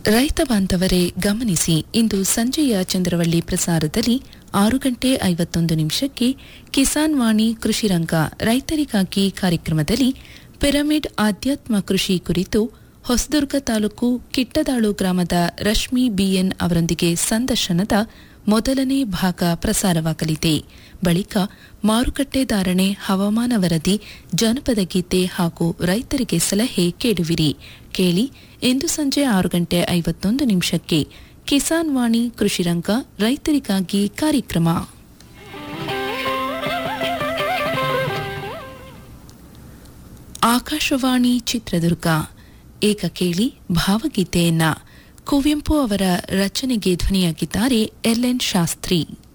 ರೈತ ಬಾಂಧವರೇ ಗಮನಿಸಿ ಇಂದು ಸಂಜೆಯ ಚಂದ್ರವಳ್ಳಿ ಪ್ರಸಾರದಲ್ಲಿ ಆರು ಗಂಟೆ ಐವತ್ತೊಂದು ನಿಮಿಷಕ್ಕೆ ಕಿಸಾನ್ ವಾಣಿ ಕೃಷಿ ರಂಗ ರೈತರಿಗಾಗಿ ಕಾರ್ಯಕ್ರಮದಲ್ಲಿ ಪಿರಮಿಡ್ ಆಧ್ಯಾತ್ಮ ಕೃಷಿ ಕುರಿತು ಹೊಸದುರ್ಗ ತಾಲೂಕು ಕಿಟ್ಟದಾಳು ಗ್ರಾಮದ ರಶ್ಮಿ ಬಿಎನ್ ಅವರೊಂದಿಗೆ ಸಂದರ್ಶನದ ಮೊದಲನೇ ಭಾಗ ಪ್ರಸಾರವಾಗಲಿದೆ ಬಳಿಕ ಮಾರುಕಟ್ಟೆ ಧಾರಣೆ ಹವಾಮಾನ ವರದಿ ಜನಪದ ಗೀತೆ ಹಾಗೂ ರೈತರಿಗೆ ಸಲಹೆ ಕೇಳುವಿರಿ ಕೇಳಿ ಇಂದು ಸಂಜೆ ಆರು ಗಂಟೆ ಐವತ್ತೊಂದು ನಿಮಿಷಕ್ಕೆ ಕಿಸಾನ್ ವಾಣಿ ಕೃಷಿ ರಂಗ ರೈತರಿಗಾಗಿ ಕಾರ್ಯಕ್ರಮ ಆಕಾಶವಾಣಿ ಚಿತ್ರದುರ್ಗ ಈಗ ಕೇಳಿ ಭಾವಗೀತೆಯನ್ನ ಕುವೆಂಪು ಅವರ ರಚನೆಗೆ ಧ್ವನಿಯಾಗಿದ್ದಾರೆ ಎಲ್ ಎನ್ ಶಾಸ್ತ್ರಿ